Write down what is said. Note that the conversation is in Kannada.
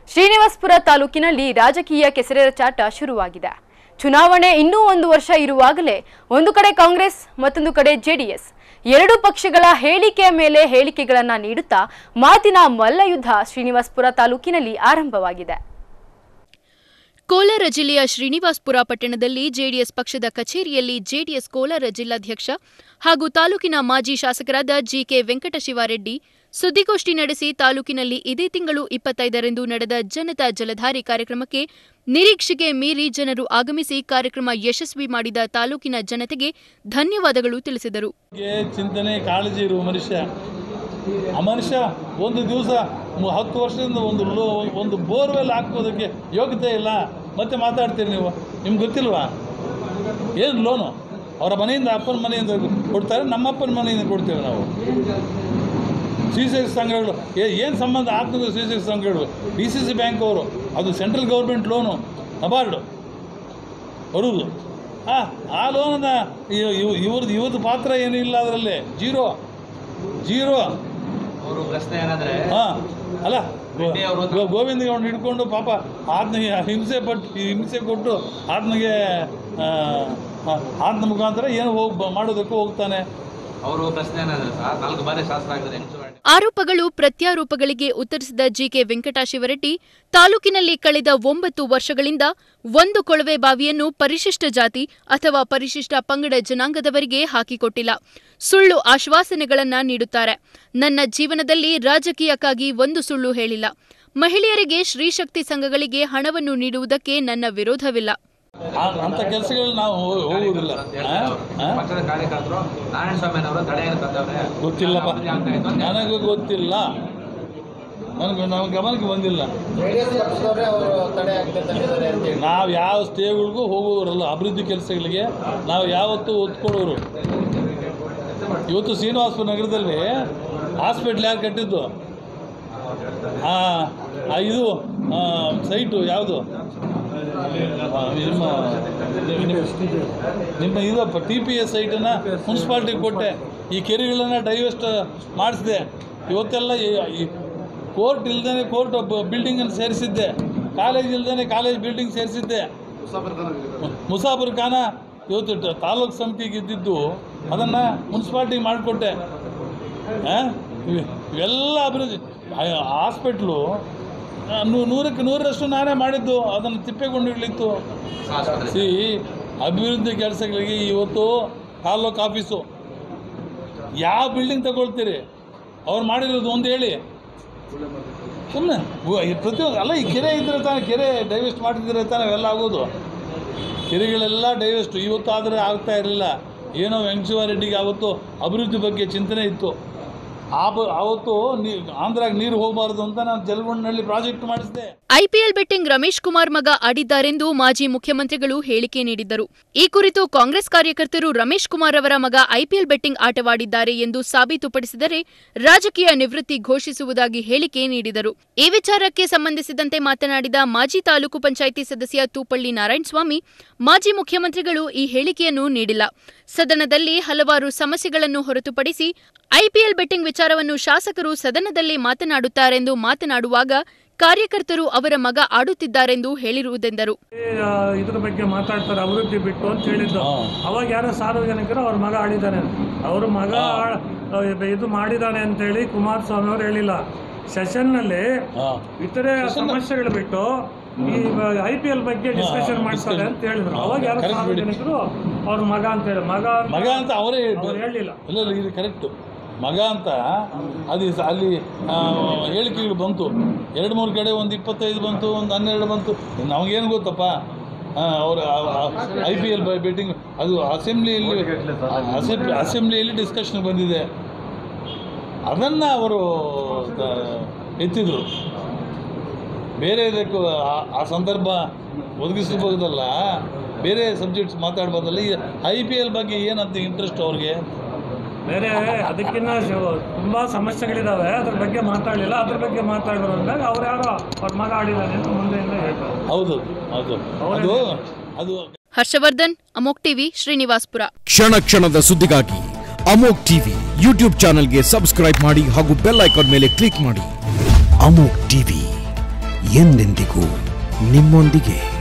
ಶ್ರೀನಿವಾಸ್ಪುರ ತಾಲೂಕಿನಲ್ಲಿ ರಾಜಕೀಯ ಕೆಸರೆರಚಾಟ ಶುರುವಾಗಿದೆ ಚುನಾವಣೆ ಇನ್ನೂ ಒಂದು ವರ್ಷ ಇರುವಾಗಲೇ ಒಂದು ಕಡೆ ಕಾಂಗ್ರೆಸ್ ಮತ್ತೊಂದು ಕಡೆ ಜೆಡಿಎಸ್ ಎರಡೂ ಪಕ್ಷಗಳ ಹೇಳಿಕೆಯ ಮೇಲೆ ಹೇಳಿಕೆಗಳನ್ನ ನೀಡುತ್ತಾ ಮಾತಿನ ಮಲ್ಲಯುದ್ಧ ಶ್ರೀನಿವಾಸ್ಪುರ ತಾಲೂಕಿನಲ್ಲಿ ಆರಂಭವಾಗಿದೆ ಕೋಲಾರ ಜಿಲ್ಲೆಯ ಶ್ರೀನಿವಾಸ್ಪುರ ಪಟ್ಟಣದಲ್ಲಿ ಜೆಡಿಎಸ್ ಪಕ್ಷದ ಕಚೇರಿಯಲ್ಲಿ ಜೆಡಿಎಸ್ ಕೋಲಾರ ಜಿಲ್ಲಾಧ್ಯಕ್ಷ ಹಾಗೂ ತಾಲೂಕಿನ ಮಾಜಿ ಶಾಸಕರಾದ ಜಿಕೆ ವೆಂಕಟಶಿವಾರೆಡ್ಡಿ ಸುದ್ದಿಗೋಷ್ಠಿ ನಡೆಸಿ ತಾಲೂಕಿನಲ್ಲಿ ಇದೇ ತಿಂಗಳು ಇಪ್ಪತ್ತೈದರಂದು ನಡೆದ ಜನತಾ ಜಲಧಾರೆ ಕಾರ್ಯಕ್ರಮಕ್ಕೆ ನಿರೀಕ್ಷೆಗೆ ಮೀರಿ ಜನರು ಆಗಮಿಸಿ ಕಾರ್ಯಕ್ರಮ ಯಶಸ್ವಿ ಮಾಡಿದ ತಾಲೂಕಿನ ಜನತೆಗೆ ಧನ್ಯವಾದಗಳು ತಿಳಿಸಿದರು ಗೆ ಚಿಂತನೆ ಕಾಳಜಿ ಇರುವ ಮನುಷ್ಯ ಆ ಮನುಷ್ಯ ಒಂದು ದಿವಸ ಮು- ಹತ್ತು ವರ್ಷದಿಂದ ಒಂದು ಲೋ ಒಂದು ಬೋರ್ವೆಲ್ ಹಾಕೋದಕ್ಕೆ ಯೋಗ್ಯತೆ ಇಲ್ಲ ಮತ್ತೆ ಮಾತಾಡ್ತೀರಿ ನೀವು ನಿಮ್ಗೆ ಗೊತ್ತಿಲ್ವಾ ಏನು ಲೋನು ಅವರ ಮನೆಯಿಂದ ಅಪ್ಪನ ಮನೆಯಿಂದ ಕೊಡ್ತಾರೆ ನಮ್ಮ ಅಪ್ಪನ ಮನೆಯಿಂದ ಕೊಡ್ತೇವೆ ನಾವು ಸಿ ಸಿ ಸಂಘಗಳು ಏನು ಸಂಬಂಧ ಆಗ್ತದೆ ಸಿ ಸಿ ಸಂಘಗಳು ಡಿ ಸಿ ಸಿ ಬ್ಯಾಂಕ್ ಅವರು ಅದು ಸೆಂಟ್ರಲ್ ಗೌರ್ಮೆಂಟ್ ಲೋನು ನಬಾರ್ಡು ಬರುವುದು ಆ ಆ ಲೋನನ್ನ ಇವ್ರದ್ದು ಇವ್ರದ್ದು ಪಾತ್ರ ಏನೂ ಇಲ್ಲ ಅದರಲ್ಲಿ ಜೀರೋ ಜೀರೋ ಅವರು ಪ್ರಶ್ನೆ ಏನಂದ್ರೆ ಹಾಂ ಅಲ್ಲ ರೆಡ್ಡಿ ಅವರು ಗೋ ಗೋವಿಂದ ಅವ್ನು ಹಿಡ್ಕೊಂಡು ಪಾಪ ಆತನಿಗೆ ಹಿಂಸೆ ಪಟ್ಟು ಹಿಂಸೆ ಕೊಟ್ಟು ಆತನಿಗೆ ಆತನ ಮುಖಾಂತರ ಏನು ಹೋಗಿ ಮಾಡೋದಕ್ಕೂ ಹೋಗ್ತಾನೆ ಅವರು ಪ್ರಶ್ನೆ ಏನಂದ್ರೆ ಸರ್ ನಾಲ್ಕು ಬಾರಿ ಶಾಸಕ ಆಗಿದ್ದಾರೆ ಹೆಂಗ್ ಚುನಾವಣೆ ಆರೋಪಗಳು ಪ್ರತ್ಯಾರೋಪಗಳಿಗೆ ಉತ್ತರಿಸಿದ ಜಿಕೆ ವೆಂಕಟಶಿವರೆಡ್ಡಿ ತಾಲೂಕಿನಲ್ಲಿ ಕಳೆದ ಒಂಬತ್ತು ವರ್ಷಗಳಿಂದ ಒಂದು ಕೊಳವೆ ಬಾವಿಯನ್ನು ಪರಿಶಿಷ್ಟ ಜಾತಿ ಅಥವಾ ಪರಿಶಿಷ್ಟ ಪಂಗಡ ಜನಾಂಗದವರಿಗೆ ಹಾಕಿಕೊಟ್ಟಿಲ್ಲ ಸುಳ್ಳು ಆಶ್ವಾಸನೆಗಳನ್ನ ನೀಡುತ್ತಾರೆ ನನ್ನ ಜೀವನದಲ್ಲಿ ರಾಜಕೀಯಕ್ಕಾಗಿ ಒಂದು ಸುಳ್ಳು ಹೇಳಿಲ್ಲ ಮಹಿಳೆಯರಿಗೆ ಶ್ರೀಶಕ್ತಿ ಸಂಘಗಳಿಗೆ ಹಣವನ್ನು ನೀಡುವುದಕ್ಕೆ ನನ್ನ ವಿರೋಧವಿಲ್ಲ ಆ- ಅಂಥ ಕೆಲಸಗಳು ನಾವು ಹೋ- ಹೋಗುವುದಿಲ್ಲ ಅಂತ ಆ? ಹೇಳ್ತಾರೆ. ಆ? ಪಕ್ಷದ ಕಾರ್ಯಕರ್ತರು ನಾರಾಯಣ ಸ್ವಾಮಿ ಅವರು ತಡೆಯನ್ನು ತಂದವ್ರೆ ಗೊತ್ತಿಲ್ಲಪ್ಪ ಅಭಿವೃದ್ಧಿ ಆಗ್ತಾ ಇತ್ತು ಅಂತ ನನಗೂ ಗೊತ್ತಿಲ್ಲ ನನಗೆ ನಮ್ಮ ಗಮನಕ್ಕೆ ಬಂದಿಲ್ಲ ನಾವು ಯಾವ ಸ್ಟೇಗಳಿಗೂ ಹೋಗುವವರಲ್ಲ ಅಭಿವೃದ್ಧಿ ಕೆಲಸಗಳಿಗೆ ನಾವು ಯಾವತ್ತೂ ಒತ್ತು ಕೊಡೋರು ಇವತ್ತು ಶ್ರೀನಿವಾಸಪುರ ನಗರದಲ್ಲಿ ಹಾಸ್ಪಿಟ್ಲ್ ಯಾರು ಕಟ್ಟಿದ್ದು ಹಾಂ ಇದು ಆ, ಸೈಟು ಯಾವುದು ಆ, ನಿಮ್ಮ ನಿಮ್ಮ- ನಿಮ್ಮ ಇದಪ್ಪ ಟಿ ಪಿ ಎಸ್ ಸೈಟನ್ನು ಮುನ್ಸಿಪಾಲ್ಟಿಗೆ ಕೊಟ್ಟೆ ಈ ಕೆರೆಗಳನ್ನು ಡೈವೆಸ್ಟ್ ಮಾಡಿಸಿದೆ ಇವತ್ತೆಲ್ಲ ಈ- ಈ ಕೋರ್ಟ್ ಇಲ್ದೇ ಕೋರ್ಟ್ ಬಿಲ್ಡಿಂಗನ್ನು ಸೇರಿಸಿದ್ದೆ ಕಾಲೇಜ್ ಇಲ್ದೇ ಕಾಲೇಜ್ ಬಿಲ್ಡಿಂಗ್ ಸೇರಿಸಿದ್ದೆ ಮುಸಾಫರ್ ಖಾನ ಇವತ್ತು ಟ- ತಾಲೂಕು ಸಮಿತಿಗೆ ಇದ್ದಿದ್ದು ಅದನ್ನು ಮುನ್ಸಿಪಾಲ್ಟಿಗೆ ಮಾಡಿಕೊಟ್ಟೆ ಆ? ಇವೆ- ಇವೆಲ್ಲ ಅಭಿವೃದ್ಧಿ ಆ- ಹಾಸ್ಪಿಟ್ಲು ಆ, ನೂ- ನೂರಕ್ಕೆ ನೂರರಷ್ಟು ನಾನೇ ಮಾಡಿದ್ದು ಅದನ್ನು ತಿಪ್ಪೇಕೊಂಡಿರ್ಲಿತ್ತು ಆಸ್ಪತ್ರೆ ಸಿ ಅಭಿವೃದ್ಧಿ ಕೆಲಸಗಳಿಗೆ ಇವತ್ತು ತಾಲ್ಲೂಕು ಆಫೀಸು ಯಾವ ಬಿಲ್ಡಿಂಗ್ ತಗೊಳ್ತೀರಿ ಅವ್ರು ಮಾಡಿರೋದು ಒಂದು ಹೇಳಿ ಸುಮ್ಮನೆ ಪ್ರತಿಯೊಂದು ಅಲ್ಲ ಈ ಕೆರೆ ಇದ್ರೆ ತಾನೇ ಕೆರೆ ಡೈವೆಸ್ಟ್ ಮಾಡಿದ್ರೆ ತಾನೇ ಅವೆಲ್ಲ ಆಗೋದು ಕೆರೆಗಳೆಲ್ಲ ಡೈವೆಸ್ಟ್ ಇವತ್ತು ಆದರೆ ಆಗ್ತಾ ಇರಲಿಲ್ಲ ಏನೋ ವೆಂಕಟೇಶ್ವರರೆಡ್ಡಿಗೆ ಅವತ್ತು ಅಭಿವೃದ್ಧಿ ಬಗ್ಗೆ ಚಿಂತನೆ ಇತ್ತು ಆ ಬ ಆವತ್ತು ನೀ ಆಂಧ್ರಾಗ ನೀರು ಹೋಗಬಾರ್ದು ಅಂತ ನಾನು ಜಲಗೊಂಡಿನಲ್ಲಿ ಪ್ರಾಜೆಕ್ಟ್ ಮಾಡಿಸಿದೆ ಐಪಿಎಲ್ ಬೆಟ್ಟಿಂಗ್ ರಮೇಶ್ ಕುಮಾರ್ ಮಗ ಆಡಿದ್ದಾರೆಂದು ಮಾಜಿ ಮುಖ್ಯಮಂತ್ರಿಗಳು ಹೇಳಿಕೆ ನೀಡಿದ್ದರು ಈ ಕುರಿತು ಕಾಂಗ್ರೆಸ್ ಕಾರ್ಯಕರ್ತರು ರಮೇಶ್ ಕುಮಾರ್ ಅವರ ಮಗ ಐಪಿಎಲ್ ಬೆಟ್ಟಿಂಗ್ ಆಟವಾಡಿದ್ದಾರೆ ಎಂದು ಸಾಬೀತುಪಡಿಸಿದರೆ ರಾಜಕೀಯ ನಿವೃತ್ತಿ ಘೋಷಿಸುವುದಾಗಿ ಹೇಳಿಕೆ ನೀಡಿದರು ಈ ವಿಚಾರಕ್ಕೆ ಸಂಬಂಧಿಸಿದಂತೆ ಮಾತನಾಡಿದ ಮಾಜಿ ತಾಲೂಕು ಪಂಚಾಯಿತಿ ಸದಸ್ಯ ತೂಪಳ್ಳಿ ನಾರಾಯಣಸ್ವಾಮಿ ಮಾಜಿ ಮುಖ್ಯಮಂತ್ರಿಗಳು ಈ ಹೇಳಿಕೆಯನ್ನು ನೀಡಿಲ್ಲ ಸದನದಲ್ಲಿ ಹಲವಾರು ಸಮಸ್ಯೆಗಳನ್ನು ಹೊರತುಪಡಿಸಿ ಐಪಿಎಲ್ ಬೆಟ್ಟಿಂಗ್ ವಿಚಾರವನ್ನು ಶಾಸಕರು ಸದನದಲ್ಲಿ ಮಾತನಾಡುತ್ತಾರೆಂದು ಮಾತನಾಡುವಾಗ ಕಾರ್ಯಕರ್ತರು ಅವರ ಮಗ ಆಡುತ್ತಿದ್ದಾರೆಂದು ಹೇಳಿರುವುದೆಂದರು ಆ, ಇದ್ರ ಬಗ್ಗೆ ಮಾತಾಡ್ತಾರೆ ಅಭಿವೃದ್ಧಿ ಬಿಟ್ಟು ಅಂತ ಹೇಳಿದ್ದು ಹಾ. ಅವಾಗ ಯಾರೋ ಸಾರ್ವಜನಿಕರು ಅವ್ರ ಮಗ ಆಡಿದ್ದಾನೆ ಅವ್ರ ಮಗ ಆ- ಇದು ಮಾಡಿದ್ದಾನೆ ಅಂತೇಳಿ ಕುಮಾರಸ್ವಾಮಿ ಅವರು ಹೇಳಿಲ್ಲ ಸೆಷನ್ನಲ್ಲಿ ಹಾಂ ಇತರೆ ಸಮಸ್ಯೆಗಳು ಬಿಟ್ಟು ಈ ಐ ಪಿ ಎಲ್ ಬಗ್ಗೆ ಡಿಸ್ಕಷನ್ ಮಾಡ್ತಾರೆ ಅಂತ ಹೇಳಿದ್ರು ಅವಾಗ ಯಾರೋ Correct ಬಿಡಿ. ಸಾರ್ವಜನಿಕರು ಅವ್ರ ಮಗ ಅಂತ ಹೇಳಿ ಮಗ ಅಂತ ಮಗ ಅಂತ ಅವರೇ ಅವ್ರು ಹೇಳಿಲ್ಲ ಇಲ್ಲ ಇಲ್ಲ ಇದು ಕರೆಕ್ಟು ಮಗ ಅಂತ ಅದು ಸ- ಅಲ್ಲಿ ಆ, ಹೇಳಿಕೆಗಳು ಬಂತು ಎರಡು ಮೂರು ಕಡೆ ಒಂದು ಇಪ್ಪತ್ತೈದು ಬಂತು ಒಂದು ಹನ್ನೆರಡು ಬಂತು ನಮಗೇನು ಗೊತ್ತಪ್ಪ ಅವರು ಐ ಪಿ ಎಲ್ ಬೆಟ್ಟಿಂಗ್ ಅದು ಅಸೆಂಬ್ಲಿಯಲ್ಲಿ ಅಸೆಂಬ್ಲಿ ಅಸೆಂಬ್ಲಿಯಲ್ಲಿ ಡಿಸ್ಕಷನ್ ಬಂದಿದೆ ಅದನ್ನು ಅವರು ತ- ಎತ್ತಿದ್ರು ಬೇರೆ ಇದಕ್ಕೂ ಆ- ಆ ಸಂದರ್ಭ ಒದಗಿಸಬಹುದಲ್ಲ ಬೇರೆ ಸಬ್ಜೆಕ್ಟ್ಸ್ ಮಾತಾಡ್ಬೋದಲ್ಲ ಈ ಐ ಪಿ ಎಲ್ ಬಗ್ಗೆ ಏನಂತ ಇಂಟ್ರೆಸ್ಟ್ ಅವ್ರಿಗೆ ಬೇರೆ ಅದಕ್ಕಿಂತ ಶು- ತುಂಬಾ ಸಮಸ್ಯೆಗಳಿದಾವೆ ಅದ್ರ ಬಗ್ಗೆ ಮಾತಾಡಲಿಲ್ಲ ಅದ್ರ ಬಗ್ಗೆ ಮಾತಾಡಿದ್ರು ಅಂದಾಗ ಅವ್ರು ಯಾರೋ ಅವ್ರ ಮಗ ಆಡಿದ್ದಾನೆ ಅಂತ ಮುಂದೆಯಿಂದ ಹೇಳ್ತಾರೆ ಹೌದು ಹೌದು ಅದು ಅದು ಹರ್ಷವರ್ಧನ್ ಅಮೋಕ್ ಟಿವಿ ಶ್ರೀನಿವಾಸ್ಪುರ ಕ್ಷಣ ಕ್ಷಣದ ಸುದ್ದಿಗಾಗಿ ಅಮೋಕ್ ಟಿವಿ ಯೂಟ್ಯೂಬ್ ಚಾನೆಲ್ಗೆ ಸಬ್ಸ್ಕ್ರೈಬ್ ಮಾಡಿ ಹಾಗೂ ಬೆಲ್ ಐಕಾನ್ ಮೇಲೆ ಕ್ಲಿಕ್ ಮಾಡಿ ಅಮೋಕ್ ಟಿವಿ ಎಂದೆಂದಿಗೂ ನಿಮ್ಮೊಂದಿಗೆ